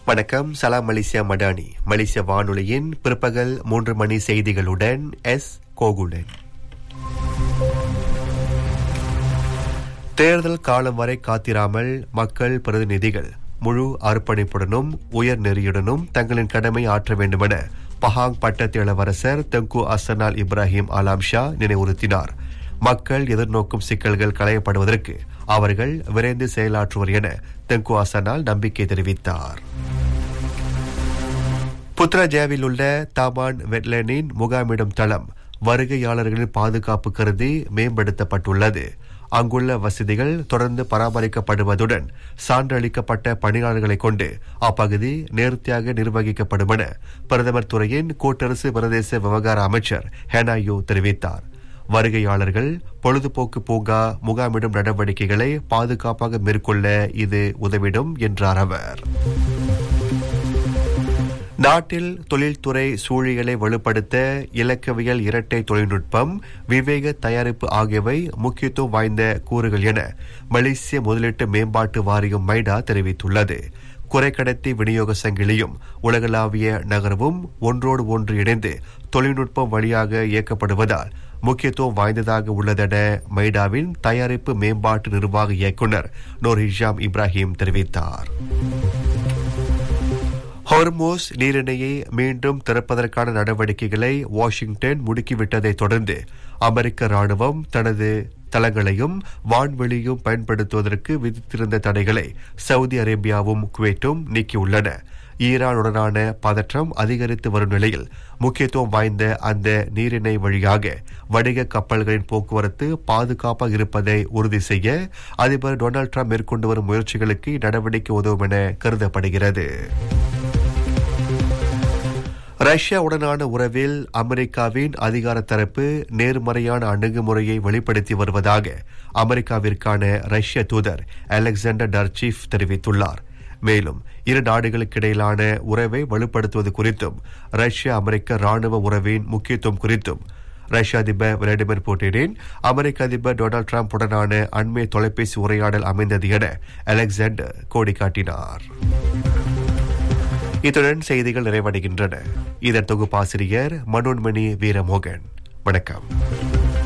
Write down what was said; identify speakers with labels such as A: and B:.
A: வணக்கம் சலாம் மலேசியா மடானி மலேசிய வானொலியின் பிற்பகல் மூன்று மணி செய்திகளுடன் எஸ் கோகுலன் தேர்தல் காலம் வரை காத்திராமல் மக்கள் பிரதிநிதிகள் முழு அர்ப்பணிப்புடனும் உயர் நெறியுடனும் தங்களின் கடமை ஆற்ற வேண்டுமென பஹாங் பட்டத்து இளவரசர் தெங்கு அசனால் இப்ராஹிம் அலாம் ஷா நினைவுறுத்தினார் மக்கள் எதிர்நோக்கும் சிக்கல்கள் களையப்படுவதற்கு அவர்கள் விரைந்து செயலாற்றுவர் என தெங்கு அசனால் நம்பிக்கை தெரிவித்தார் புத்ராஜாவில் உள்ள தாமான் வெட்லேனின் முகாமிடும் தளம் வருகையாளர்களின் பாதுகாப்பு கருதி மேம்படுத்தப்பட்டுள்ளது அங்குள்ள வசதிகள் தொடர்ந்து பராமரிக்கப்படுவதுடன் சான்றளிக்கப்பட்ட பணியாளர்களை கொண்டு அப்பகுதி நேர்த்தியாக நிர்வகிக்கப்படும் என பிரதமர் துறையின் கூட்டரசு பிரதேச விவகார அமைச்சர் ஹெனாயோ தெரிவித்தார் வருகையாளர்கள் பொழுதுபோக்கு பூங்கா முகாமிடும் நடவடிக்கைகளை பாதுகாப்பாக மேற்கொள்ள இது உதவிடும் என்றார் அவர் நாட்டில் தொழில்துறை சூழியலை வலுப்படுத்த இலக்கவியல் இரட்டை தொழில்நுட்பம் விவேக தயாரிப்பு ஆகியவை முக்கியத்துவம் வாய்ந்த கூறுகள் என மலேசிய முதலீட்டு மேம்பாட்டு வாரியம் மைடா தெரிவித்துள்ளது குறைக்கடத்தி விநியோக சங்கிலியும் உலகளாவிய நகரமும் ஒன்றோடு ஒன்று இணைந்து தொழில்நுட்பம் வழியாக இயக்கப்படுவதால் முக்கியத்துவம் வாய்ந்ததாக உள்ளதென மைடாவின் தயாரிப்பு மேம்பாட்டு நிர்வாக இயக்குநர் நூர் ஹிஷாம் இப்ராஹிம் தெரிவித்தார் ஹார்மோஸ் நீரிணையை மீண்டும் திறப்பதற்கான நடவடிக்கைகளை வாஷிங்டன் முடுக்கிவிட்டதைத் தொடர்ந்து அமெரிக்க ராணுவம் தனது தளங்களையும் வான்வெளியும் பயன்படுத்துவதற்கு விதித்திருந்த தடைகளை சவுதி அரேபியாவும் குவைட்டும் நீக்கியுள்ளன ஈரானுடனான பதற்றம் அதிகரித்து வரும் நிலையில் முக்கியத்துவம் வாய்ந்த அந்த நீரிணை வழியாக வணிக கப்பல்களின் போக்குவரத்து பாதுகாப்பாக இருப்பதை உறுதி செய்ய அதிபர் டொனால்டு டிரம்ப் மேற்கொண்டு வரும் முயற்சிகளுக்கு இந்நடவடிக்கை உதவும் என கருதப்படுகிறது ரஷ்யாவுடனான உறவில் அமெரிக்காவின் அதிகார தரப்பு நேர்மறையான அணுகுமுறையை வெளிப்படுத்தி வருவதாக அமெரிக்காவிற்கான ரஷ்ய தூதர் அலெக்சாண்டர் டர்ச்சீஃப் தெரிவித்துள்ளார் மேலும் இரு நாடுகளுக்கிடையிலான உறவை வலுப்படுத்துவது குறித்தும் ரஷ்ய அமெரிக்க ராணுவ உறவின் முக்கியத்துவம் குறித்தும் ரஷ்ய அதிபர் விளாடிமிர் புட்டினின் அமெரிக்க அதிபர் டொனால்டு டிரம்ப் உடனான அண்மை தொலைபேசி உரையாடல் அமைந்தது என அலெக்சாண்டர் கோடி காட்டினார் இத்துடன் செய்திகள் நிறைவடைகின்றன இதன் தொகுப்பாசிரியர் மனோன்மணி வீரமோகன் வணக்கம்